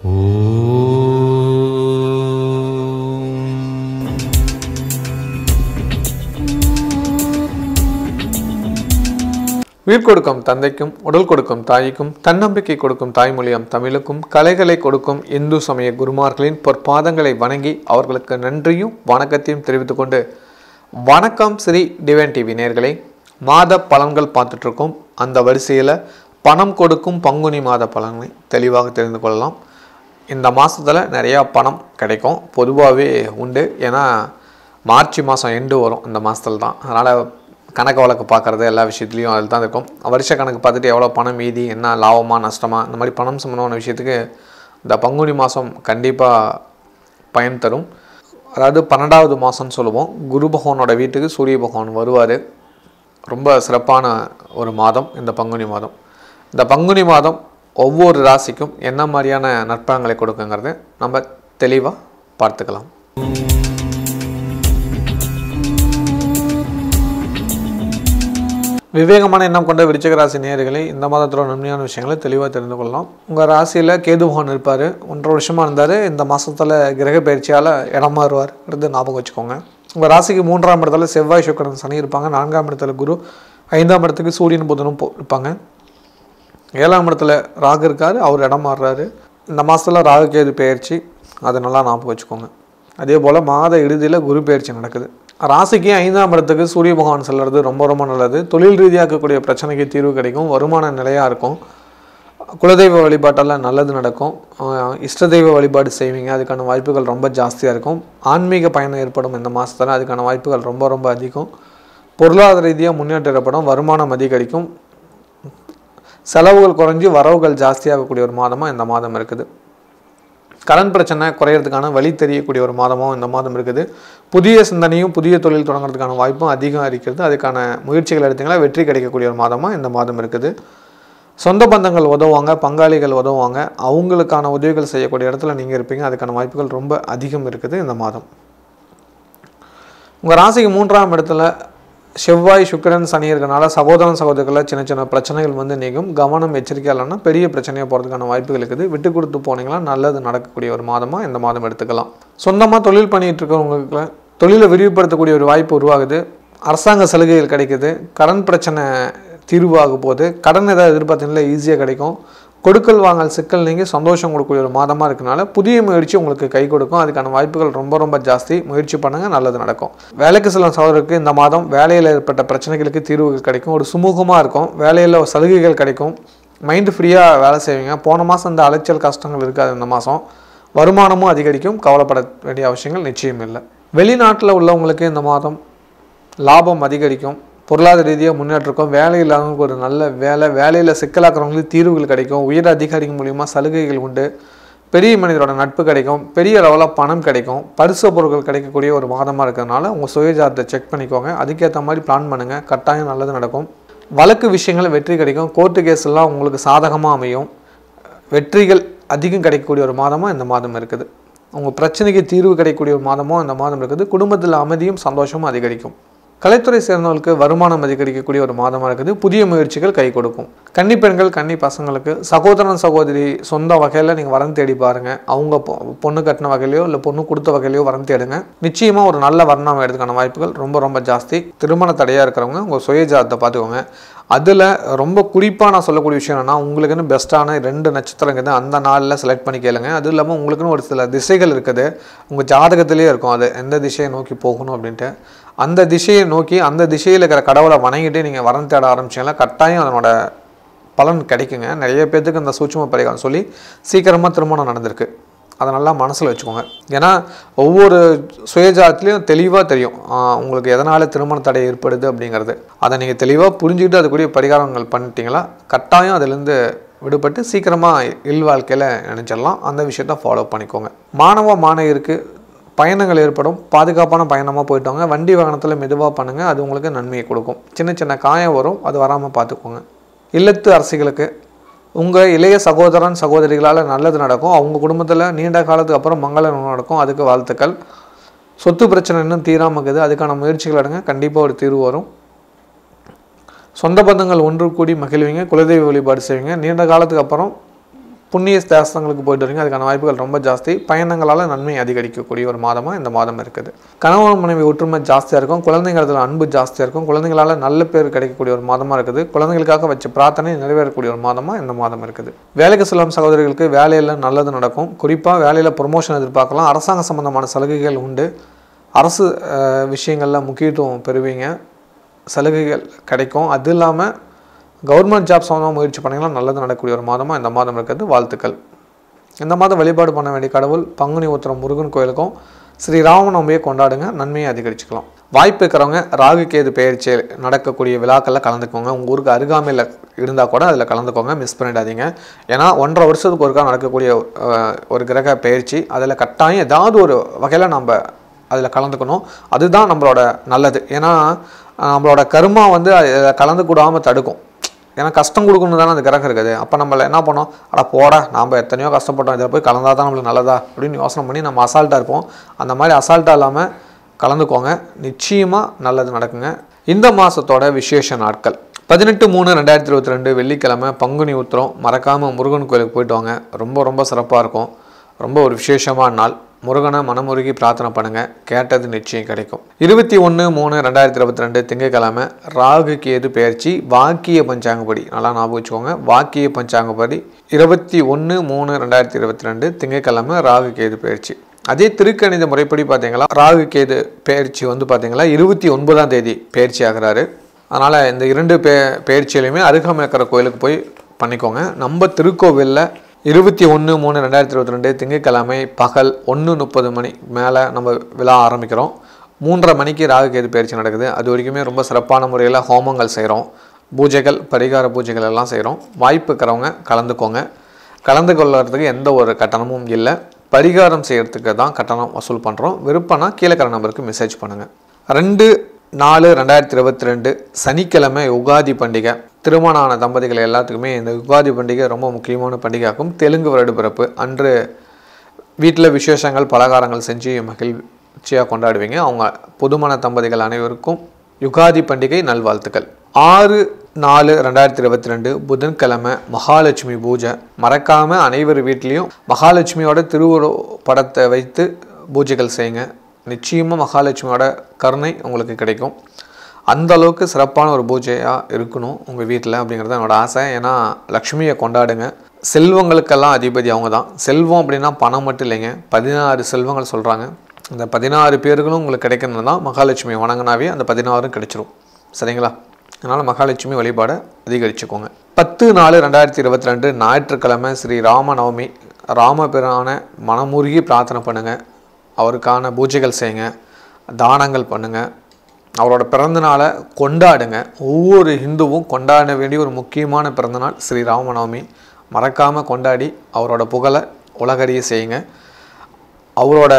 உயிர் கொடுக்கும் தந்தைக்கும் உடல் கொடுக்கும் தாய்க்கும் தன்னம்பிக்கை கொடுக்கும் தாய்மொழியாம் தமிழுக்கும் கலைகளை கொடுக்கும் இந்து சமய குருமார்களின் பொற்பாதங்களை வணங்கி அவர்களுக்கு நன்றியும் வணக்கத்தையும் தெரிவித்துக் கொண்டு வணக்கம் ஸ்ரீ டிவைன் டிவி நேர்களே மாத பலன்கள் பார்த்துட்டு இருக்கோம் அந்த வரிசையில் பணம் கொடுக்கும் பங்குனி மாத பலன்களை தெளிவாக தெரிந்து கொள்ளலாம் இந்த மாதத்தில் நிறையா பணம் கிடைக்கும் பொதுவாகவே உண்டு ஏன்னா மார்ச் மாதம் எண்டு வரும் இந்த மாதத்தில் தான் அதனால் கணக்கு வழக்கு பார்க்குறது எல்லா விஷயத்துலையும் அதில் தான் இருக்கும் வருஷ கணக்கு பார்த்துட்டு எவ்வளோ பணம் மீதி என்ன லாபமா நஷ்டமா இந்த மாதிரி பணம் சம்மந்தமான விஷயத்துக்கு இந்த பங்குனி மாதம் கண்டிப்பாக பயன் தரும் அதாவது பன்னெண்டாவது மாதம்னு சொல்லுவோம் குரு பகவானோட வீட்டுக்கு சூரிய பகவான் வருவார் ரொம்ப சிறப்பான ஒரு மாதம் இந்த பங்குனி மாதம் இந்த பங்குனி மாதம் ஒவ்வொரு ராசிக்கும் என்ன மாதிரியான நற்பலன்களை கொடுக்குங்கிறது நம்ம தெளிவாக பார்த்துக்கலாம் விவேகமான எண்ணம் கொண்ட விருச்சிக ராசி நேயர்களே இந்த மாதத்தோட நன்மையான விஷயங்களை தெளிவாக தெரிந்து கொள்ளலாம் உங்கள் ராசியில் கேது பகவான் இருப்பார் ஒன்றரை வருஷமாக இருந்தார் இந்த மாதத்தில் கிரக பயிற்சியால் இடம் மாறுவார்ன்றது ஞாபகம் வச்சுக்கோங்க உங்கள் ராசிக்கு மூன்றாம் இடத்துல செவ்வாய் சுக்கரன் சனி இருப்பாங்க நான்காம் இடத்துல குரு ஐந்தாம் இடத்துக்கு சூரியன் புதனும் போ- இருப்பாங்க ஏழாம் இடத்துல ராகு இருக்காரு அவர் இடம் மாறுறாரு இந்த மாதத்தில் ராகு கேது பயிற்சி அதை நல்லா ஞாபகம் வச்சுக்கோங்க அதே போல் மாத இறுதியில் குரு பயிற்சி நடக்குது ராசிக்கு ஐந்தாம் இடத்துக்கு சூரிய பகவான் செல்றது ரொம்ப ரொம்ப நல்லது தொழில் ரீதியாக இருக்கக்கூடிய பிரச்சனைக்கு தீர்வு கிடைக்கும் வருமான நிலையாக இருக்கும் குலதெய்வ வழிபாட்டால் நல்லது நடக்கும் ஆஹ் இஷ்ட தெய்வ வழிபாடு செய்வீங்க அதுக்கான வாய்ப்புகள் ரொம்ப ஜாஸ்தியாக இருக்கும் ஆன்மீக பயணம் ஏற்படும் இந்த மாதத்தில் அதுக்கான வாய்ப்புகள் ரொம்ப ரொம்ப அதிகம் பொருளாதார ரீதியாக முன்னேற்றம் ஏற்படும் வருமானம் அதிகரிக்கும் செலவுகள் குறைஞ்சி வரவுகள் ஜாஸ்தியாகக்கூடிய ஒரு மாதமாக இந்த மாதம் இருக்குது கடன் பிரச்சனை குறையிறதுக்கான வழி தெரியக்கூடிய ஒரு மாதமும் இந்த மாதம் இருக்குது புதிய சிந்தனையும் புதிய தொழில் தொடங்குறதுக்கான வாய்ப்பும் அதிகம் இருக்கிறது அதுக்கான முயற்சிகள் எடுத்தீங்கன்னா வெற்றி கிடைக்கக்கூடிய ஒரு மாதமாக இந்த மாதம் இருக்குது சொந்த பந்தங்கள் உதவுவாங்க பங்காளிகள் உதவுவாங்க அவங்களுக்கான உதவிகள் செய்யக்கூடிய இடத்துல நீங்கள் இருப்பீங்க அதுக்கான வாய்ப்புகள் ரொம்ப அதிகம் இருக்குது இந்த மாதம் உங்கள் ராசிக்கு மூன்றாம் இடத்துல செவ்வாய் சுக்கிரன் சனி இருக்கனால சகோதரன் சகோதரிகளில் சின்ன சின்ன பிரச்சனைகள் வந்து நீங்கும் கவனம் எச்சரிக்கையாக இல்லைன்னா பெரிய பிரச்சனையாக போகிறதுக்கான வாய்ப்புகள் இருக்குது விட்டு கொடுத்து போனீங்கன்னா நல்லது நடக்கக்கூடிய ஒரு மாதமாக இந்த மாதம் எடுத்துக்கலாம் சொந்தமாக தொழில் பண்ணிட்டு இருக்கிறவங்களுக்கு தொழிலை விரிவுபடுத்தக்கூடிய ஒரு வாய்ப்பு உருவாகுது அரசாங்க சலுகைகள் கிடைக்குது கடன் பிரச்சனை தீர்வாக போகுது கடன் ஏதாவது எதிர்பார்த்தீங்கன்னா ஈஸியாக கிடைக்கும் கொடுக்கல் வாங்கல் சிக்கல் நீங்கி சந்தோஷம் கொடுக்கக்கூடிய ஒரு மாதமாக இருக்கனால புதிய முயற்சி உங்களுக்கு கை கொடுக்கும் அதுக்கான வாய்ப்புகள் ரொம்ப ரொம்ப ஜாஸ்தி முயற்சி பண்ணுங்க நல்லது நடக்கும் வேலைக்கு செல்லும் சகோதரருக்கு இந்த மாதம் வேலையில் ஏற்பட்ட பிரச்சனைகளுக்கு தீர்வுகள் கிடைக்கும் ஒரு சுமூகமாக இருக்கும் வேலையில் சலுகைகள் கிடைக்கும் மைண்டு ஃப்ரீயாக வேலை செய்வீங்க போன மாதம் இந்த அலைச்சல் கஷ்டங்கள் இருக்காது இந்த மாதம் வருமானமும் அதிகரிக்கும் கவலைப்பட வேண்டிய அவசியங்கள் நிச்சயம் இல்லை வெளிநாட்டில் உள்ளவங்களுக்கு இந்த மாதம் லாபம் அதிகரிக்கும் பொருளாதார ரீதியாக முன்னேற்றிருக்கும் வேலை இல்லாதவங்களுக்கு ஒரு நல்ல வேலை வேலையில் சிக்கலாக்குறவங்களுக்கு தீர்வுகள் கிடைக்கும் உயர் அதிகாரிகள் மூலிமா சலுகைகள் உண்டு பெரிய மனிதரோட நட்பு கிடைக்கும் பெரிய லெவலில் பணம் கிடைக்கும் பரிசு பொருட்கள் கிடைக்கக்கூடிய ஒரு மாதமாக இருக்கிறதுனால உங்கள் சுயஜாதத்தை செக் பண்ணிக்கோங்க அதுக்கேற்ற மாதிரி பிளான் பண்ணுங்கள் கட்டாயம் நல்லது நடக்கும் வழக்கு விஷயங்கள் வெற்றி கிடைக்கும் கோர்ட்டு கேஸ் எல்லாம் உங்களுக்கு சாதகமாக அமையும் வெற்றிகள் அதிகம் கிடைக்கக்கூடிய ஒரு மாதமாக இந்த மாதம் இருக்குது உங்கள் பிரச்சனைக்கு தீர்வு கிடைக்கக்கூடிய ஒரு மாதமும் இந்த மாதம் இருக்குது குடும்பத்தில் அமைதியும் சந்தோஷமும் அதிகரிக்கும் கலைத்துறை சேர்ந்தவர்களுக்கு வருமானம் அதிகரிக்கக்கூடிய ஒரு மாதமாக இருக்குது புதிய முயற்சிகள் கை கொடுக்கும் கன்னி பெண்கள் கன்னி பசங்களுக்கு சகோதரன் சகோதரி சொந்த வகையில் நீங்கள் வரம் தேடி பாருங்கள் அவங்க பொ- பொண்ணு கட்டின வகையிலையோ இல்லை பொண்ணு கொடுத்த வகையிலையோ வரம் தேடுங்க நிச்சயமாக ஒரு நல்ல வர்ணம் எடுத்துக்கான வாய்ப்புகள் ரொம்ப ரொம்ப ஜாஸ்தி திருமண தடையாக இருக்கிறவங்க உங்கள் சுயஜாதத்தை பார்த்துக்கோங்க அதில் ரொம்ப குறிப்பாக நான் சொல்லக்கூடிய விஷயம் என்னன்னா உங்களுக்குன்னு பெஸ்ட்டான ரெண்டு நட்சத்திரம் இருக்குது அந்த நாளில் செலக்ட் பண்ணி கேளுங்க அதுவும் இல்லாமல் உங்களுக்குன்னு ஒரு சில திசைகள் இருக்குது உங்கள் ஜாதகத்திலே இருக்கும் அது எந்த திசையை நோக்கி போகணும் அப்படின்ட்டு அந்த திசையை நோக்கி அந்த திசையில் இருக்கிற கடவுளை வணங்கிட்டு நீங்கள் வரம் தேட ஆரம்பிச்சீங்கன்னா கட்டாயம் அதனோட பலன் கிடைக்குங்க நிறைய பேர்த்துக்கு அந்த சூட்சும பரிகாரம் சொல்லி சீக்கிரமாக திருமணம் நடந்திருக்கு அதை நல்லா மனசில் வச்சுக்கோங்க ஏன்னா ஒவ்வொரு சுயஜாதத்துலேயும் தெளிவாக தெரியும் ஆஹ் உங்களுக்கு எதனால் திருமண தடை ஏற்படுது அப்படிங்கிறது அதை நீங்கள் தெளிவாக புரிஞ்சுக்கிட்டு அதுக்குரிய பரிகாரங்கள் பண்ணிட்டீங்களா கட்டாயம் அதுலேருந்து விடுபட்டு சீக்கிரமாக இல் வாழ்க்கையில் நினைச்சிடலாம் அந்த விஷயத்த ஃபாலோ பண்ணிக்கோங்க மாணவ மாணவியருக்கு பயணங்கள் ஏற்படும் பாதுகாப்பான பயணமாக போயிட்டு வாங்க வண்டி வாகனத்தில் மெதுவாக பண்ணுங்கள் அது உங்களுக்கு நன்மையை கொடுக்கும் சின்ன சின்ன காயம் வரும் அது வராமல் பார்த்துக்கோங்க இல்லத்து அரசிகளுக்கு உங்கள் இளைய சகோதரன் சகோதரிகளால் நல்லது நடக்கும் அவங்க குடும்பத்தில் நீண்ட காலத்துக்கு அப்புறம் மங்களம் நடக்கும் அதுக்கு வாழ்த்துக்கள் சொத்து பிரச்சனை இன்னும் தீராம இருக்குது அதுக்கான முயற்சிகள் எடுங்க கண்டிப்பாக ஒரு தீர்வு வரும் சொந்த பந்தங்கள் ஒன்று கூடி மகிழ்வீங்க குலதெய்வ வழிபாடு செய்வீங்க நீண்ட காலத்துக்கு அப்புறம் புண்ணிய ஸ்தாசனங்களுக்கு போயிட்டு வரீங்க அதுக்கான வாய்ப்புகள் ரொம்ப ஜாஸ்தி பயணங்களால் நன்மை அதிகரிக்கக்கூடிய ஒரு மாதமாக இந்த மாதம் இருக்குது கணவன் மனைவி ஒற்றுமை ஜாஸ்தியாக இருக்கும் குழந்தைங்களதுல அன்பு ஜாஸ்தியாக இருக்கும் குழந்தைங்களால் நல்ல பேர் கிடைக்கக்கூடிய ஒரு மாதமாக இருக்குது குழந்தைகளுக்காக வச்ச பிரார்த்தனை நிறைவேறக்கூடிய ஒரு மாதமாக இந்த மாதம் இருக்குது வேலைக்கு செல்லும் சகோதரிகளுக்கு வேலையில் நல்லது நடக்கும் குறிப்பாக வேலையில் ப்ரொமோஷன் எதிர்பார்க்கலாம் அரசாங்க சம்பந்தமான சலுகைகள் உண்டு அரசு அஹ், விஷயங்களில் முக்கியத்துவம் பெறுவீங்க சலுகைகள் கிடைக்கும் அது இல்லாமல் கவர்மெண்ட் ஜாப் சம்மந்தமாக முயற்சி பண்ணிங்கன்னா நல்லது நடக்கக்கூடிய ஒரு மாதமாக இந்த மாதம் இருக்கிறது வாழ்த்துக்கள் இந்த மாதம் வழிபாடு பண்ண வேண்டிய கடவுள் பங்குனி உத்திரம் முருகன் கோயிலுக்கும் ஸ்ரீ ராமநவமியை கொண்டாடுங்க நன்மையை அதிகரிச்சுக்கலாம் வாய்ப்பு இருக்கிறவங்க ராகு கேது பெயர்ச்சி நடக்கக்கூடிய விழாக்களில் கலந்துக்கோங்க உங்கள் ஊருக்கு அருகாமையில் இருந்தால் கூட அதில் கலந்துக்கோங்க மிஸ் பண்ணிடாதீங்க ஏன்னா ஒன்றரை வருஷத்துக்கு ஒருக்கா நடக்கக்கூடிய அஹ், ஒரு கிரக பெயர்ச்சி அதில் கட்டாயம் ஏதாவது ஒரு வகையில் நம்ம அதில் கலந்துக்கணும் அதுதான் நம்மளோட நல்லது ஏன்னா அஹ், நம்மளோட கருமா வந்து அதில் கலந்து கூடாமல் தடுக்கும் ஏன்னா கஷ்டம் கொடுக்கணும் தானே அந்த கிரகம் இருக்குது அப்போ நம்மள என்ன பண்ணோம் அட போடா நாம் எத்தனையோ கஷ்டப்பட்டோம் இதில் போய் கலந்தா தான் நம்மளுக்கு நல்லதா அப்படின்னு யோசனை பண்ணி நம்ம அசால்ட்டாக இருப்போம் அந்த மாதிரி அசால்ட்டாக இல்லாமல் கலந்துக்கோங்க நிச்சயமாக நல்லது நடக்குங்க இந்த மாதத்தோட விசேஷ நாட்கள் பதினெட்டு மூணு ரெண்டாயிரத்தி இருபத்தி ரெண்டு வெள்ளிக்கிழமை பங்குனி உத்திரம் மறக்காமல் முருகன் கோயிலுக்கு போயிட்டு வாங்க ரொம்ப ரொம்ப சிறப்பாக இருக்கும் ரொம்ப ஒரு விசேஷமான நாள் முருகனை மனமுருகி பிரார்த்தனை பண்ணுங்க கேட்டது நிச்சயம் கிடைக்கும் இருபத்தி ஒன்று மூணு ரெண்டாயிரத்தி இருபத்தி ரெண்டு திங்கட்கிழமை ராகு கேது பெயர்ச்சி வாக்கிய பஞ்சாங்கப்படி நல்லா ஞாபகம் வச்சுக்கோங்க வாக்கிய பஞ்சாங்கப்படி இருபத்தி ஒன்று மூணு ரெண்டாயிரத்தி இருபத்தி ரெண்டு திங்கட்கிழமை ராகு கேது பெயர்ச்சி அதே திருக்கணித முறைப்படி பார்த்தீங்களா ராகு கேது பெயர்ச்சி வந்து பார்த்தீங்களா இருபத்தி ஒன்பதாம் தேதி பெயர்ச்சி ஆகிறாரு அதனால் இந்த இரண்டு பே பெயர்ச்சியிலையுமே அருகாமையில் இருக்கிற கோயிலுக்கு போய் பண்ணிக்கோங்க நம்ம திருக்கோவிலில் இருபத்தி ஒன்று மூணு ரெண்டாயிரத்தி இருபத்தி ரெண்டு திங்கட்கிழமை பகல் ஒன்று முப்பது மணி மேலே நம்ம விழா ஆரம்பிக்கிறோம் மூன்றரை மணிக்கு ராகு கேது பயிற்சி நடக்குது அது வரைக்குமே ரொம்ப சிறப்பான முறையில் ஹோமங்கள் செய்கிறோம் பூஜைகள் பரிகார பூஜைகள் எல்லாம் செய்கிறோம் வாய்ப்பு இருக்கிறவங்க கலந்துக்கோங்க கலந்து கொள்ளுறதுக்கு எந்த ஒரு கட்டணமும் இல்லை பரிகாரம் செய்கிறதுக்கு தான் கட்டணம் வசூல் பண்ணுறோம் விருப்பம்னா கீழக்கிற நம்பருக்கு மெசேஜ் பண்ணுங்கள் ரெண்டு நாலு ரெண்டாயிரத்தி இருபத்தி ரெண்டு சனிக்கிழமை யுகாதி பண்டிகை திருமணம் ஆன தம்பதிகள் எல்லாத்துக்குமே இந்த யுகாதி பண்டிகை ரொம்ப முக்கியமான பண்டிகையாகும் தெலுங்கு வருட பிறப்பு அன்று வீட்டில் விசேஷங்கள் பலகாரங்கள் செஞ்சு மகிழ்ச்சியாக கொண்டாடுவீங்க அவங்க புதுமண தம்பதிகள் அனைவருக்கும் யுகாதி பண்டிகை நல்வாழ்த்துக்கள் ஆறு நாலு ரெண்டாயிரத்தி இருபத்தி ரெண்டு புதன்கிழமை மகாலட்சுமி பூஜை மறக்காம அனைவர் வீட்லேயும் மகாலட்சுமியோட திருவுரு படத்தை வைத்து பூஜைகள் செய்யுங்க நிச்சயமாக மகாலட்சுமியோட கருணை உங்களுக்கு கிடைக்கும் அந்த அளவுக்கு சிறப்பான ஒரு பூஜையாக இருக்கணும் உங்கள் வீட்டில் அப்படிங்கிறது என்னோட ஆசை ஏன்னா லக்ஷ்மியை கொண்டாடுங்க செல்வங்களுக்கெல்லாம் அதிபதி அவங்க தான் செல்வம் அப்படின்னா பணம் மட்டும் இல்லைங்க பதினாறு செல்வங்கள் சொல்கிறாங்க இந்த பதினாறு பேர்களும் உங்களுக்கு கிடைக்கணும்னு தான் மகாலட்சுமி வணங்கினாவே அந்த பதினாறும் கிடைச்சிரும் சரிங்களா அதனால் மகாலட்சுமி வழிபாடை அதிகரிச்சுக்கோங்க பத்து நாலு ரெண்டாயிரத்தி இருபத்தி ரெண்டு ஞாயிற்றுக்கிழமை ஸ்ரீ ராமநவமி ராமபிரான மனமுருகி பிரார்த்தனை பண்ணுங்கள் அவருக்கான பூஜைகள் செய்யுங்க தானங்கள் பண்ணுங்கள் அவரோட பிறந்தநாளை கொண்டாடுங்க ஒவ்வொரு ஹிந்துவும் கொண்டாட வேண்டிய ஒரு முக்கியமான பிறந்தநாள் ஸ்ரீ ராமநவமி மறக்காமல் கொண்டாடி அவரோட புகழை உலகறிய செய்யுங்க அவரோட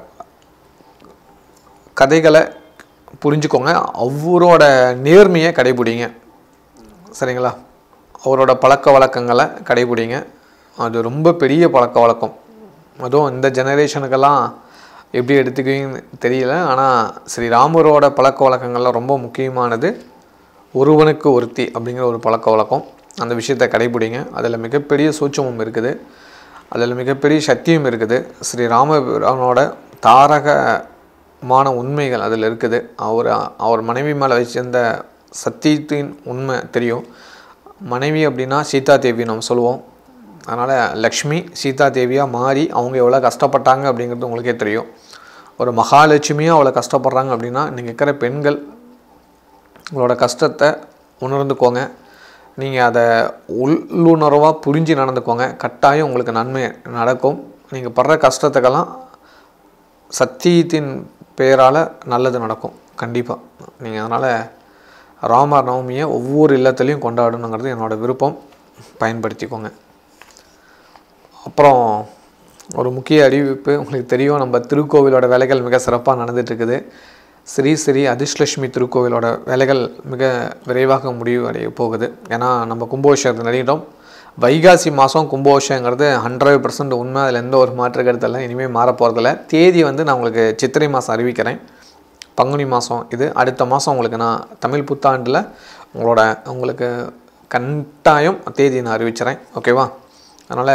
கதைகளை புரிஞ்சுக்கோங்க அவரோட நேர்மையை கடைபிடிங்க சரிங்களா அவரோட பழக்க வழக்கங்களை கடைபிடிங்க அது ரொம்ப பெரிய பழக்க வழக்கம் அதுவும் இந்த ஜெனரேஷனுக்கெல்லாம் எப்படி எடுத்துக்குவீங்கன்னு தெரியல ஆனால் ஸ்ரீராமரோட பழக்க வழக்கங்கள்லாம் ரொம்ப முக்கியமானது ஒருவனுக்கு ஒருத்தி அப்படிங்கிற ஒரு பழக்க வழக்கம் அந்த விஷயத்தை கடைபிடிங்க அதில் மிகப்பெரிய சூட்சமம் இருக்குது அதில் மிகப்பெரிய சக்தியும் இருக்குது ஸ்ரீராமபிரானோட தாரகமான உண்மைகள் அதில் இருக்குது அவர் அவர் மனைவி மேலே வச்சிருந்த சத்தியத்தின் உண்மை தெரியும் மனைவி அப்படின்னா சீதா தேவி நம்ம சொல்லுவோம் அதனால் லக்ஷ்மி சீதா தேவியாக மாறி அவங்க எவ்வளோ கஷ்டப்பட்டாங்க அப்படிங்கிறது உங்களுக்கே தெரியும் ஒரு மகாலட்சுமியும் அவ்வளோ கஷ்டப்படுறாங்க அப்படின்னா நீங்கள் இருக்கிற பெண்கள் உங்களோட கஷ்டத்தை உணர்ந்துக்கோங்க நீங்கள் அதை உள்ளுணர்வாக புரிஞ்சு நடந்துக்கோங்க கட்டாயம் உங்களுக்கு நன்மை நடக்கும் நீங்கள் படுற கஷ்டத்துக்கெல்லாம் சத்தியத்தின் பெயரால் நல்லது நடக்கும் கண்டிப்பாக நீங்கள் அதனால் ராமர் நவமியை ஒவ்வொரு இல்லத்துலேயும் கொண்டாடணுங்கிறது என்னோட விருப்பம் பயன்படுத்திக்கோங்க அப்புறம் ஒரு முக்கிய அறிவிப்பு உங்களுக்கு தெரியும் நம்ம திருக்கோவிலோட வேலைகள் மிக சிறப்பாக நடந்துட்டு இருக்குது ஸ்ரீ ஸ்ரீ அதிர்ஷ்லட்சுமி திருக்கோவிலோட வேலைகள் மிக விரைவாக முடிவு அடைய போகுது ஏன்னா நம்ம கும்பாபிஷேகத்தை நடிக்கிட்டோம் வைகாசி மாதம் கும்பாபிஷேகங்கிறது ஹண்ட்ரட் பர்சன்ட் உண்மை அதில் எந்த ஒரு மாற்று கருத்தெல்லாம் இனிமேல் மாற போகிறதில்ல தேதி வந்து நான் உங்களுக்கு சித்திரை மாதம் அறிவிக்கிறேன் பங்குனி மாதம் இது அடுத்த மாதம் உங்களுக்கு நான் தமிழ் புத்தாண்டில் உங்களோட உங்களுக்கு கட்டாயம் தேதி நான் அறிவிச்சிறேன் ஓகேவா அதனால்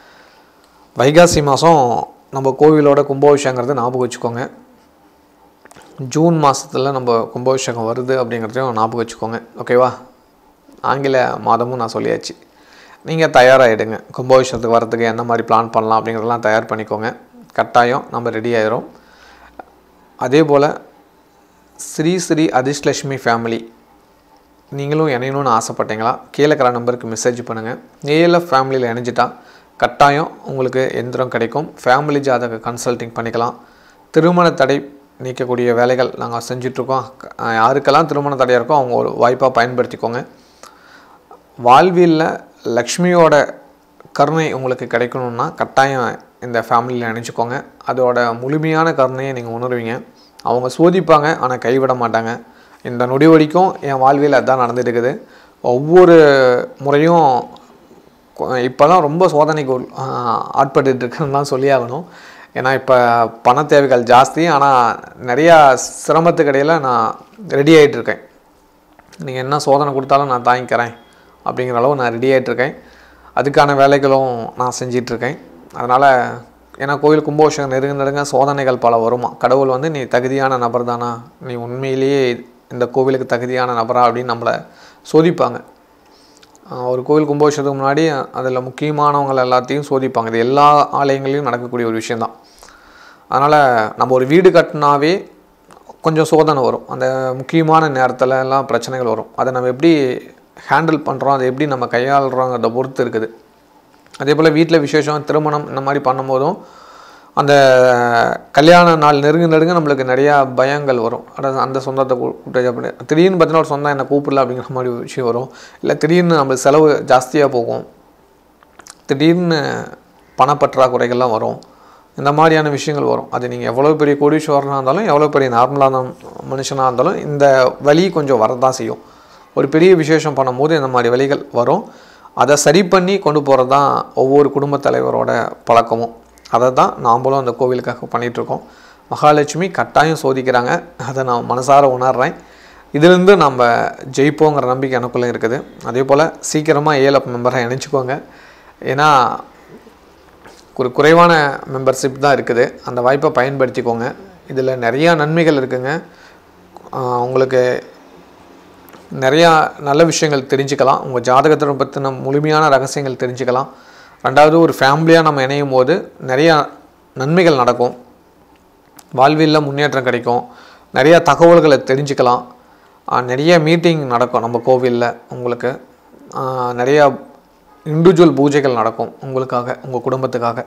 வைகாசி மாதம் நம்ம கோவிலோட கும்பாபிஷேகங்கிறத ஞாபகம் வச்சுக்கோங்க ஜூன் மாதத்தில் நம்ம கும்பாபிஷேகம் வருது அப்படிங்கிறதையும் ஞாபகம் வச்சுக்கோங்க ஓகேவா ஆங்கில மாதமும் நான் சொல்லியாச்சு நீங்கள் தயாராகிடுங்க கும்பாபிஷேகத்துக்கு வரதுக்கு என்ன மாதிரி பிளான் பண்ணலாம் அப்படிங்கிறதெல்லாம் தயார் பண்ணிக்கோங்க கட்டாயம் நம்ம ரெடி ஆயிரும் அதே போல் ஸ்ரீ ஸ்ரீ அதிர்ஷ்லட்சுமி ஃபேமிலி நீங்களும் இணையணும்னு ஆசைப்பட்டீங்களா கீழே இருக்கிற நம்பருக்கு மெசேஜ் பண்ணுங்கள் ஏஎல்எஃப் ஃபேமிலியில் இணைஞ்சிட்டா கட்டாயம் உங்களுக்கு எந்திரம் கிடைக்கும் ஃபேமிலி ஜாதக கன்சல்டிங் பண்ணிக்கலாம் திருமண தடை நீக்கக்கூடிய வேலைகள் நாங்கள் செஞ்சிட்ருக்கோம் யாருக்கெல்லாம் திருமண தடையாக இருக்கோ அவங்க ஒரு வாய்ப்பாக பயன்படுத்திக்கோங்க வாழ்வியலில் லக்ஷ்மியோட கருணை உங்களுக்கு கிடைக்கணும்னா கட்டாயம் இந்த ஃபேமிலியில் நினச்சிக்கோங்க அதோட முழுமையான கருணையை நீங்கள் உணர்வீங்க அவங்க சோதிப்பாங்க ஆனால் கைவிட மாட்டாங்க இந்த நொடி வரைக்கும் என் வாழ்வியல் அதான் நடந்துட்டு இருக்குது ஒவ்வொரு முறையும் இப்போலாம் ரொம்ப சோதனைக்கு உள்- ஆஹ் ஆட்பட்டுட்டு இருக்குன்னு தான் சொல்லி ஆகணும் ஏன்னா இப்போ பண தேவைகள் ஜாஸ்தி ஆனால் நிறையா சிரமத்துக்கு இடையில நான் ரெடி ஆகிட்டு இருக்கேன் நீங்கள் என்ன சோதனை கொடுத்தாலும் நான் தாங்கிக்கிறேன் அப்படிங்கிற அளவு நான் ரெடி ஆகிட்டு இருக்கேன் அதுக்கான வேலைகளும் நான் செஞ்சிட்ருக்கேன் அதனால் ஏன்னா கோயில் கும்பாபிஷேகம் நெருங்க நெருங்க சோதனைகள் பல வருமா கடவுள் வந்து நீ தகுதியான நபர் தானா நீ உண்மையிலேயே இந்த கோவிலுக்கு தகுதியான நபரா அப்படின்னு நம்மளை சோதிப்பாங்க ஆஹ் ஒரு கோவில் கும்பாபிஷேகத்துக்கு முன்னாடி அதில் முக்கியமானவங்களை எல்லாத்தையும் சோதிப்பாங்க இது எல்லா ஆலயங்களையும் நடக்கக்கூடிய ஒரு விஷயந்தான் அதனால் நம்ம ஒரு வீடு கட்டினாவே கொஞ்சம் சோதனை வரும் அந்த முக்கியமான நேரத்தில் எல்லாம் பிரச்சனைகள் வரும் அதை நம்ம எப்படி ஹேண்டில் பண்ணுறோம் அதை எப்படி நம்ம கையாளுறோங்கிறத பொறுத்து இருக்குது அதே போல் வீட்டில் விசேஷம் திருமணம் இந்த மாதிரி பண்ணும்போதும் அந்த கல்யாண நாள் நெருங்க நெருங்க நம்மளுக்கு நிறையா பயங்கள் வரும் அதாவது அந்த சொந்தத்தை கூ- கூப்பிட்டு அப்படி திடீர்னு பார்த்தீங்கன்னா ஒரு சொந்தம் என்னை கூப்பிடல அப்படிங்கிற மாதிரி ஒரு விஷயம் வரும் இல்லை திடீர்னு நம்மளுக்கு செலவு ஜாஸ்தியாக போகும் திடீர்னு பணப்பற்றாக்குறைகள்லாம் வரும் இந்த மாதிரியான விஷயங்கள் வரும் அது நீங்கள் எவ்வளோ பெரிய கோடீஸ்வரனாக இருந்தாலும் எவ்வளோ பெரிய நார்மலான மனுஷனாக இருந்தாலும் இந்த வலி கொஞ்சம் வரதான் செய்யும் ஒரு பெரிய விசேஷம் பண்ணும்போது இந்த மாதிரி வலிகள் வரும் அதை சரி பண்ணி கொண்டு போகிறது தான் ஒவ்வொரு குடும்பத் தலைவரோட பழக்கமும் அதை தான் நாம்பளும் அந்த கோவிலுக்காக பண்ணிகிட்ருக்கோம் மகாலட்சுமி கட்டாயம் சோதிக்கிறாங்க அதை நான் மனசார உணர்றேன் இதுலேருந்து நம்ம ஜெயிப்போங்கிற நம்பிக்கை எனக்குள்ளே இருக்குது அதே போல் சீக்கிரமாக ஏழப் மெம்பரை இணைச்சிக்கோங்க ஏன்னா ஒரு குறைவான மெம்பர்ஷிப் தான் இருக்குது அந்த வாய்ப்பை பயன்படுத்திக்கோங்க இதில் நிறையா நன்மைகள் இருக்குங்க ஆஹ் உங்களுக்கு நிறையா நல்ல விஷயங்கள் தெரிஞ்சுக்கலாம் உங்கள் ஜாதகத்தை பற்றின முழுமையான ரகசியங்கள் தெரிஞ்சுக்கலாம் ரெண்டாவது ஒரு ஃபேமிலியாக நம்ம இணையும் போது நிறையா நன்மைகள் நடக்கும் வாழ்வியலில் முன்னேற்றம் கிடைக்கும் நிறைய தகவல்களை தெரிஞ்சுக்கலாம் ஆஹ் நிறைய மீட்டிங் நடக்கும் நம்ம கோவிலில் உங்களுக்கு ஆஹ் நிறையா இண்டிவிஜுவல் பூஜைகள் நடக்கும் உங்களுக்காக உங்கள் குடும்பத்துக்காக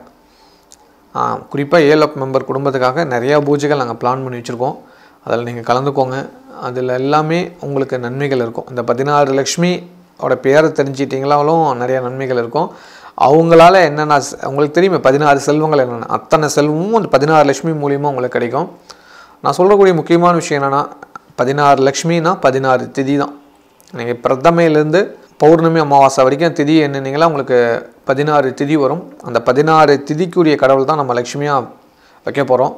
குறிப்பாக ஏஎல்எஃப் மெம்பர் குடும்பத்துக்காக நிறையா பூஜைகள் நாங்கள் பிளான் பண்ணி வச்சுருக்கோம் அதில் நீங்கள் கலந்துக்கோங்க அதில் எல்லாமே உங்களுக்கு நன்மைகள் இருக்கும் இந்த பதினாறு லக்ஷ்மியோட பேரை தெரிஞ்சிட்டிங்களாலும் நிறைய நன்மைகள் இருக்கும் அவங்களால என்னென்ன செ- உங்களுக்கு தெரியுமே பதினாறு செல்வங்கள் என்னென்ன அத்தனை செல்வமும் அந்த பதினாறு லக்ஷ்மி மூலியமாக உங்களுக்கு கிடைக்கும் நான் சொல்லக்கூடிய முக்கியமான விஷயம் என்னென்னா பதினாறு லக்ஷ்மினா பதினாறு திதி தான் நீங்கள் பிரதமையிலேருந்து பௌர்ணமி அமாவாசை வரைக்கும் திதி என்னன்னீங்களா உங்களுக்கு பதினாறு திதி வரும் அந்த பதினாறு திதிக்குரிய கடவுள் தான் நம்ம லக்ஷ்மியாக வைக்க போகிறோம்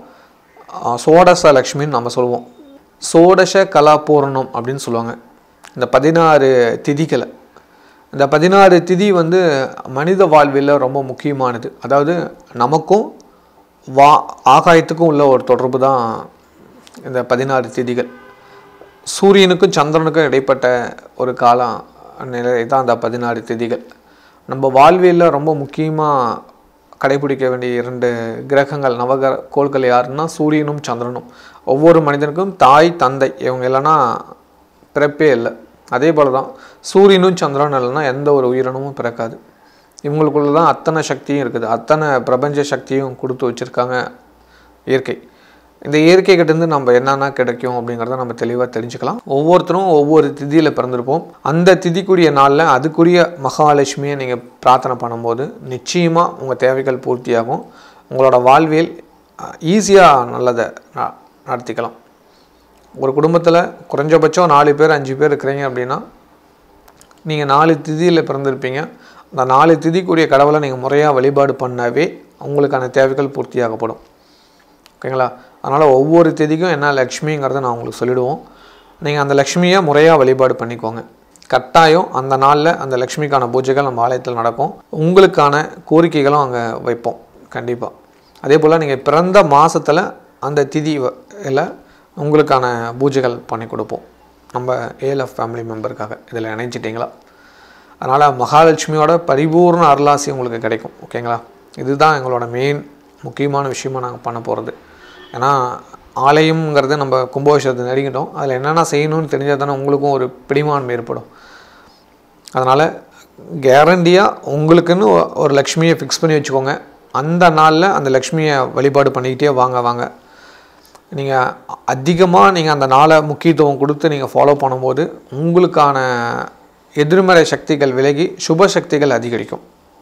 சோடச லக்ஷ்மின்னு நம்ம சொல்லுவோம் சோடச கலாபூரணம் அப்படின்னு சொல்லுவாங்க இந்த பதினாறு திதிகளை இந்த பதினாறு திதி வந்து மனித வாழ்வில் ரொம்ப முக்கியமானது அதாவது நமக்கும் வா ஆகாயத்துக்கும் உள்ள ஒரு தொடர்பு தான் இந்த பதினாறு திதிகள் சூரியனுக்கும் சந்திரனுக்கும் இடைப்பட்ட ஒரு காலம் நிலை தான் அந்த பதினாறு திதிகள் நம்ம வாழ்வியலில் ரொம்ப முக்கியமாக கடைபிடிக்க வேண்டிய இரண்டு கிரகங்கள் நவகிர கோள்கள் யாருன்னா சூரியனும் சந்திரனும் ஒவ்வொரு மனிதனுக்கும் தாய் தந்தை இவங்க இல்லைன்னா பிறப்பே இல்லை அதே போல் தான் சூரியனும் சந்திரனும் இல்லைன்னா எந்த ஒரு உயிரினமும் பிறக்காது இவங்களுக்குள்ள தான் அத்தனை சக்தியும் இருக்குது அத்தனை பிரபஞ்ச சக்தியும் கொடுத்து வச்சுருக்காங்க இயற்கை இந்த இயற்கை கிட்டேருந்து நம்ம என்னென்ன கிடைக்கும் அப்படிங்கிறத நம்ம தெளிவாக தெரிஞ்சுக்கலாம் ஒவ்வொருத்தரும் ஒவ்வொரு திதியில் பிறந்திருப்போம் அந்த திதிக்குரிய நாளில் அதுக்குரிய மகாலட்சுமியை நீங்கள் பிரார்த்தனை பண்ணும்போது நிச்சயமாக உங்கள் தேவைகள் பூர்த்தியாகும் உங்களோட வாழ்வியல் ஈஸியாக நல்லதை ந- நடத்திக்கலாம் ஒரு குடும்பத்தில் குறைஞ்சபட்சம் நாலு பேர் அஞ்சு பேர் இருக்கிறீங்க அப்படின்னா நீங்கள் நாலு திதியில் பிறந்திருப்பீங்க அந்த நாலு திதிக்குரிய கடவுளை நீங்கள் முறையாக வழிபாடு பண்ணாவே உங்களுக்கான தேவைகள் பூர்த்தியாகப்படும் ஓகேங்களா அதனால் ஒவ்வொரு திதிக்கும் என்ன லக்ஷ்மிங்கிறத நான் உங்களுக்கு சொல்லிடுவோம் நீங்கள் அந்த லக்ஷ்மியை முறையாக வழிபாடு பண்ணிக்கோங்க கட்டாயம் அந்த நாளில் அந்த லக்ஷ்மிக்கான பூஜைகள் நம்ம ஆலயத்தில் நடக்கும் உங்களுக்கான கோரிக்கைகளும் அங்கே வைப்போம் கண்டிப்பாக அதே போல் நீங்கள் பிறந்த மாதத்தில் அந்த திதி வ- இல்லை உங்களுக்கான பூஜைகள் பண்ணி கொடுப்போம் நம்ம ஏஎல்எஃப் ஃபேமிலி மெம்பருக்காக இதில் இணைஞ்சிட்டிங்களா அதனால் மகாலட்சுமியோட பரிபூர்ண அருளாசி உங்களுக்கு கிடைக்கும் ஓகேங்களா இதுதான் எங்களோட மெயின் முக்கியமான விஷயமா நாங்கள் பண்ண போகிறது ஏன்னா ஆலயம்ங்கிறது நம்ம கும்பாபிஷேகத்தை நெருங்கிட்டோம் அதில் என்னென்ன செய்யணும்னு தெரிஞ்சால் தானே உங்களுக்கும் ஒரு பிடிமானம் ஏற்படும் அதனால் கேரண்டியாக உங்களுக்குன்னு ஒ- ஒரு லக்ஷ்மியை ஃபிக்ஸ் பண்ணி வச்சுக்கோங்க அந்த நாளில் அந்த லக்ஷ்மியை வழிபாடு பண்ணிக்கிட்டே வாங்க வாங்க நீங்கள் அதிகமாக நீங்கள் அந்த நாளை முக்கியத்துவம் கொடுத்து நீங்கள் ஃபாலோ பண்ணும்போது உங்களுக்கான எதிர்மறை சக்திகள் விலகி சுப சக்திகள் அதிகரிக்கும்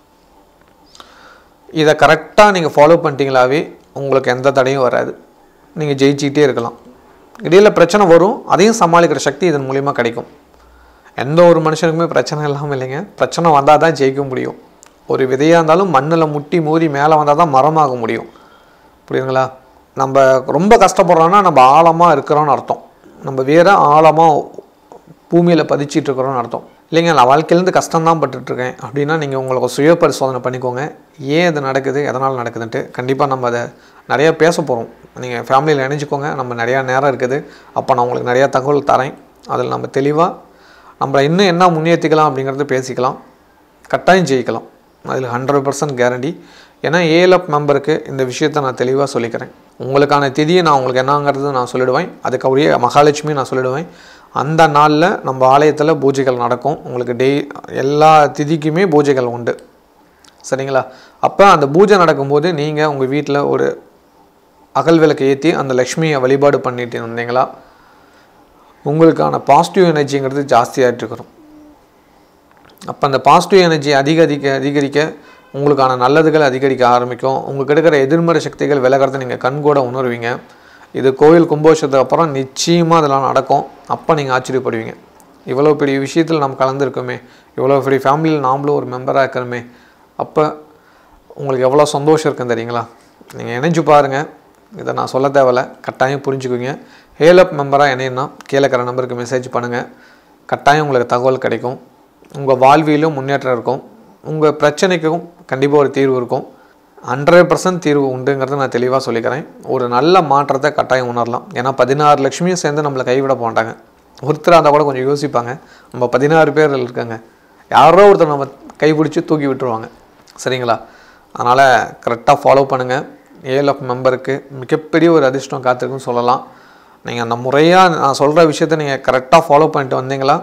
இதை கரெக்டாக நீங்கள் ஃபாலோ பண்ணிட்டீங்களாவே உங்களுக்கு எந்த தடையும் வராது நீங்கள் ஜெயிச்சுக்கிட்டே இருக்கலாம் இடையில பிரச்சனை வரும் அதையும் சமாளிக்கிற சக்தி இதன் மூலிமா கிடைக்கும் எந்த ஒரு மனுஷனுக்குமே பிரச்சனை இல்லாமல் இல்லைங்க பிரச்சனை வந்தால் தான் ஜெயிக்க முடியும் ஒரு விதையாக இருந்தாலும் மண்ணில் முட்டி மோதி மேலே வந்தால் தான் மரமாக முடியும் புரியுதுங்களா நம்ம ரொம்ப கஷ்டப்படுறோன்னா நம்ம ஆழமாக இருக்கிறோன்னு அர்த்தம் நம்ம வேற ஆழமாக பூமியில் பதிச்சிட்டு இருக்கிறோன்னு அர்த்தம் இல்லைங்க நான் வாழ்க்கையிலேருந்து கஷ்டம்தான் பட்டுட்ருக்கேன் அப்படின்னா நீங்கள் உங்களுக்கு சுய பரிசோதனை பண்ணிக்கோங்க ஏன் இது நடக்குது எதனால் நடக்குதுன்ட்டு கண்டிப்பாக நம்ம அதை நிறையா பேச போகிறோம் நீங்கள் ஃபேமிலியில் இணைஞ்சிக்கோங்க நம்ம நிறையா நேரம் இருக்குது அப்போ நான் உங்களுக்கு நிறையா தகவல் தரேன் அதில் நம்ம தெளிவாக நம்மளை இன்னும் என்ன முன்னேற்றிக்கலாம் அப்படிங்கிறத பேசிக்கலாம் கட்டாயம் ஜெயிக்கலாம் அதில் ஹண்ட்ரட் பர்சன்ட் கேரண்டி ஏன்னா ஏஎல்எஃப் மெம்பருக்கு இந்த விஷயத்தை நான் தெளிவாக சொல்லிக்கிறேன் உங்களுக்கான திதியை நான் உங்களுக்கு என்னங்கிறது நான் சொல்லிடுவேன் அதுக்கு உரிய மகாலட்சுமி நான் சொல்லிடுவேன் அந்த நாளில் நம்ம ஆலயத்தில் பூஜைகள் நடக்கும் உங்களுக்கு டெய் எல்லா திதிக்குமே பூஜைகள் உண்டு சரிங்களா அப்போ அந்த பூஜை நடக்கும்போது நீங்கள் உங்கள் வீட்டில் ஒரு அகல் விளக்கு ஏற்றி அந்த லக்ஷ்மியை வழிபாடு பண்ணிட்டு இருந்தீங்களா உங்களுக்கான பாசிட்டிவ் எனர்ஜிங்கிறது ஜாஸ்தியாகிட்டு இருக்கிறோம் அப்போ அந்த பாசிட்டிவ் எனர்ஜி அதிக அதிக அதிகரிக்க உங்களுக்கான நல்லதுகள் அதிகரிக்க ஆரம்பிக்கும் உங்களுக்கு இருக்கிற எதிர்மறை சக்திகள் விலகிறத நீங்கள் கண்கூட உணர்வீங்க இது கோவில் கும்பாபிஷேகத்துக்கு அப்புறம் நிச்சயமாக அதெல்லாம் நடக்கும் அப்போ நீங்கள் ஆச்சரியப்படுவீங்க இவ்வளோ பெரிய விஷயத்தில் நம்ம கலந்துருக்கோமே இவ்வளோ பெரிய ஃபேமிலியில் நாமளும் ஒரு மெம்பராக இருக்கிறோமே அப்போ உங்களுக்கு எவ்வளோ சந்தோஷம் இருக்குன்னு தெரியுங்களா நீங்கள் இணைஞ்சு பாருங்கள் இதை நான் சொல்ல தேவையில்ல கட்டாயம் புரிஞ்சுக்குவீங்க ஹேலப் மெம்பராக இணையனா கீழே இருக்கிற நம்பருக்கு மெசேஜ் பண்ணுங்கள் கட்டாயம் உங்களுக்கு தகவல் கிடைக்கும் உங்கள் வாழ்விலும் முன்னேற்றம் இருக்கும் உங்கள் பிரச்சனைக்கும் கண்டிப்பாக ஒரு தீர்வு இருக்கும் ஹண்ட்ரட் பர்சன்ட் தீர்வு உண்டுங்கிறத நான் தெளிவாக சொல்லிக்கிறேன் ஒரு நல்ல மாற்றத்தை கட்டாயம் உணரலாம் ஏன்னா பதினாறு லட்சுமியும் சேர்ந்து நம்மளை கைவிட மாட்டாங்க ஒருத்தராக இருந்தால் கூட கொஞ்சம் யோசிப்பாங்க நம்ம பதினாறு பேர் இருக்காங்க யாரோ ஒருத்தர் நம்ம கைப்பிடிச்சி தூக்கி விட்டுருவாங்க சரிங்களா அதனால் கரெக்டாக ஃபாலோ பண்ணுங்கள் ஏஎல்எஃப் மெம்பருக்கு மிகப்பெரிய ஒரு அதிர்ஷ்டம் காத்திருக்குன்னு சொல்லலாம் நீங்கள் அந்த முறையாக நான் சொல்கிற விஷயத்தை நீங்கள் கரெக்டாக ஃபாலோ பண்ணிட்டு வந்தீங்களா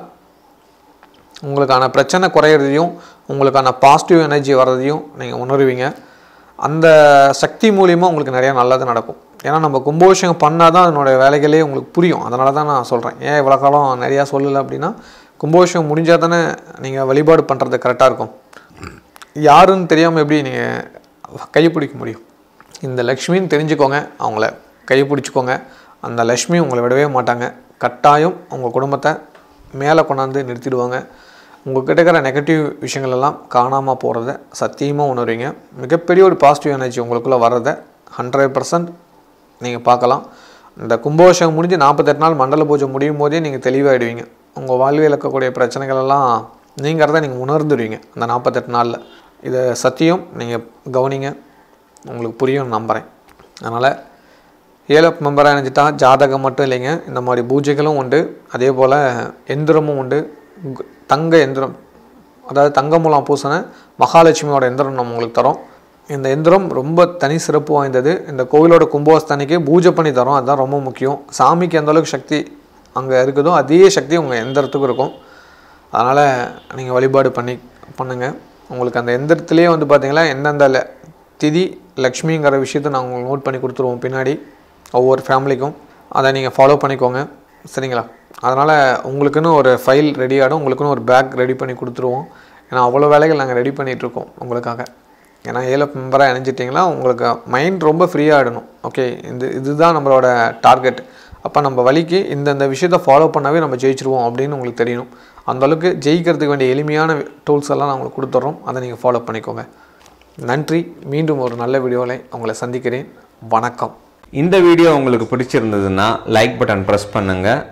உங்களுக்கான பிரச்சனை குறையிறதையும் உங்களுக்கான பாசிட்டிவ் எனர்ஜி வர்றதையும் நீங்கள் உணருவீங்க அந்த சக்தி மூலியமாக உங்களுக்கு நிறையா நல்லது நடக்கும் ஏன்னா நம்ம கும்பாபிஷேகம் பண்ணால் தான் அதனுடைய வேலைகளே உங்களுக்கு புரியும் அதனால தான் நான் சொல்கிறேன் ஏன் இவ்வளோ காலம் நிறையா சொல்லலை அப்படின்னா கும்பாபிஷேகம் முடிஞ்சால் தானே நீங்கள் வழிபாடு பண்ணுறது கரெக்டாக இருக்கும் யாருன்னு தெரியாமல் எப்படி நீங்கள் கைப்பிடிக்க முடியும் இந்த லக்ஷ்மின்னு தெரிஞ்சுக்கோங்க அவங்கள கைப்பிடிச்சிக்கோங்க அந்த லக்ஷ்மி உங்களை விடவே மாட்டாங்க கட்டாயம் உங்கள் குடும்பத்தை மேலே கொண்டாந்து நிறுத்திடுவாங்க உங்கள்கிட்ட இருக்கிற நெகட்டிவ் விஷயங்கள் எல்லாம் காணாமல் போகிறத சத்தியமாக உணர்வீங்க மிகப்பெரிய ஒரு பாசிட்டிவ் எனர்ஜி உங்களுக்குள்ளே வர்றதை ஹண்ட்ரட் பர்சன்ட் நீங்கள் பார்க்கலாம் இந்த கும்பாபிஷேகம் முடிஞ்சு நாற்பத்தெட்டு நாள் மண்டல பூஜை முடியும் போதே நீங்கள் தெளிவாகிடுவீங்க உங்கள் வாழ்வில் இருக்கக்கூடிய பிரச்சனைகள் எல்லாம் நீங்கிறத நீங்கள் உணர்ந்துடுவீங்க அந்த நாற்பத்தெட்டு நாளில் இதை சத்தியம் நீங்கள் கவனிங்க உங்களுக்கு புரியும்னு நம்புகிறேன் அதனால் ஏழப் மெம்பராக இணைஞ்சிட்டா ஜாதகம் மட்டும் இல்லைங்க இந்த மாதிரி பூஜைகளும் உண்டு அதே போல் எந்திரமும் உண்டு கு- தங்க எந்திரம் அதாவது தங்க மூலம் பூசின மகாலட்சுமியோட எந்திரம் நம்ம உங்களுக்கு தரோம் இந்த எந்திரம் ரொம்ப தனி சிறப்பு வாய்ந்தது இந்த கோவிலோட கும்பாஸ்தானிக்கு பூஜை பண்ணி தரோம் அதுதான் ரொம்ப முக்கியம் சாமிக்கு எந்த அளவுக்கு சக்தி அங்கே இருக்குதோ அதே சக்தி உங்கள் எந்திரத்துக்கும் இருக்கும் அதனால் நீங்கள் வழிபாடு பண்ணி பண்ணுங்கள் உங்களுக்கு அந்த எந்திரத்துலேயே வந்து பார்த்தீங்கன்னா எந்தெந்த ல- திதி லக்ஷ்மிங்கிற விஷயத்தை நாங்கள் உங்களுக்கு நோட் பண்ணி கொடுத்துருவோம் பின்னாடி ஒவ்வொரு ஃபேமிலிக்கும் அதை நீங்கள் ஃபாலோ பண்ணிக்கோங்க சரிங்களா அதனால் உங்களுக்குன்னு ஒரு ஃபைல் ரெடி ஆகிடும் உங்களுக்குன்னு ஒரு பேக் ரெடி பண்ணி கொடுத்துருவோம் ஏன்னா அவ்வளோ வேலைகள் நாங்கள் ரெடி பண்ணிகிட்ருக்கோம் உங்களுக்காக ஏன்னா ஏழப் மெம்பராக இணைஞ்சிட்டிங்களா உங்களுக்கு மைண்ட் ரொம்ப ஃப்ரீயாகிடணும் ஓகே இந்த இதுதான் நம்மளோட டார்கெட் அப்போ நம்ம வழிக்கு இந்தந்த விஷயத்தை ஃபாலோ பண்ணாவே நம்ம ஜெயிச்சிருவோம் அப்படின்னு உங்களுக்கு தெரியணும் அந்த அளவுக்கு ஜெயிக்கிறதுக்கு வேண்டிய எளிமையான டூல்ஸ் எல்லாம் நான் உங்களுக்கு கொடுத்துட்றோம் அதை நீங்கள் ஃபாலோ பண்ணிக்கோங்க நன்றி மீண்டும் ஒரு நல்ல வீடியோவில் உங்களை சந்திக்கிறேன் வணக்கம் இந்த வீடியோ உங்களுக்கு பிடிச்சிருந்ததுன்னா லைக் பட்டன் ப்ரெஸ் பண்ணுங்கள்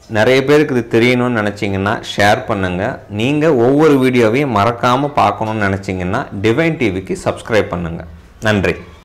நிறைய பேருக்கு இது தெரியணும்னு நினச்சிங்கன்னா ஷேர் பண்ணுங்கள் நீங்கள் ஒவ்வொரு வீடியோவையும் மறக்காமல் பார்க்கணும்னு நினச்சிங்கன்னா டிவைன் டிவிக்கு சப்ஸ்கிரைப் பண்ணுங்கள் நன்றி